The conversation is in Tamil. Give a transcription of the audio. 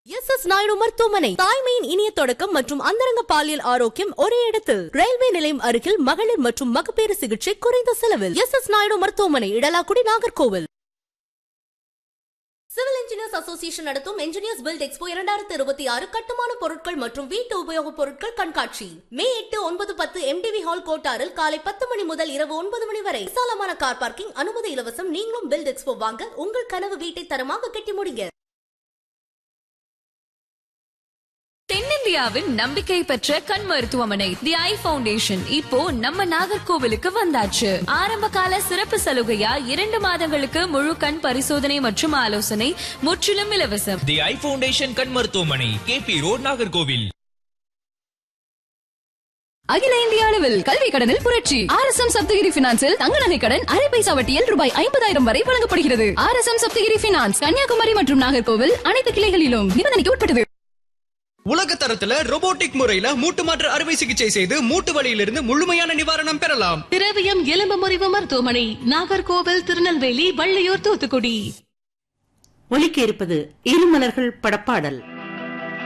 எஸ் எஸ் நாயுடு மருத்துவமனை தாய்மையின் இனிய தொடக்கம் மற்றும் அந்தரங்க பாலியல் ஆரோக்கியம் ஒரே இடத்தில் ரயில்வே நிலையம் அருகில் மகளிர் மற்றும் மகப்பேறு சிகிச்சை குறைந்த செலவில் எஸ் எஸ் நாயுடு மருத்துவமனை Edalakudi Nagercoil civil engineers association நடத்தும் இன்ஜினியர்ஸ் பில்ட் எக்ஸ்போ இரண்டாயிரத்தி இருபத்தி ஆறு கட்டுமான பொருட்கள் மற்றும் வீட்டு உபயோகப் பொருட்கள் கண்காட்சி மே எட்டு ஒன்பது பத்து எம்டிவி ஹால் கோட்டாரில் காலை பத்து மணி முதல் இரவு ஒன்பது மணி வரை விசாலமான கார் பார்க்கிங் அனுமதி இலவசம் நீங்களும் பில்ட் எக்ஸ்போ வாங்க உங்கள் கனவு வீட்டை தரமாக கட்டி முடிங்க தென்னிந்தியாவின் நம்பிக்கை பெற்ற கண் மருத்துவமனை தி ஐ ஃபவுண்டேஷன் இப்போ நம்ம நாகர்கோவிலுக்கு வந்தாச்சு ஆரம்ப கால சிறப்பு சலுகையா இரண்டு மாதங்களுக்கு முழு கண் பரிசோதனை மற்றும் ஆலோசனை முற்றிலும் இலவசம் தி ஐ ஃபவுண்டேஷன் கண் மருத்துவமனை கேபி ரோட் நாகர்கோவில் அகில இந்திய அளவில் கல்வி கடனில் புரட்சி ஆர் எஸ் எம் சப்தகிரி பினான்சில் தங்க நகை கடன் அரை பைசா வட்டியில் ரூபாய் ஐம்பதாயிரம் வரை வழங்கப்படுகிறது R S M Sapthagiri finance Kanyakumari மற்றும் நாகர்கோவில் அனைத்து கிளைகளிலும் நிபந்தனைக்கு உட்பட்டது உலக தரத்துல robotic முறையில மூட்டு மாற்று அறுவை சிகிச்சை செய்து மூட்டு வலியிலிருந்து முழுமையான நிவாரணம் பெறலாம் திரவியம் எலும்பு முறிவு மருத்துவமனை நாகர்கோவில் திருநெல்வேலி வள்ளியூர் தூத்துக்குடி ஒலிக்க இருப்பது இருமலர்கள் படப்பாடல்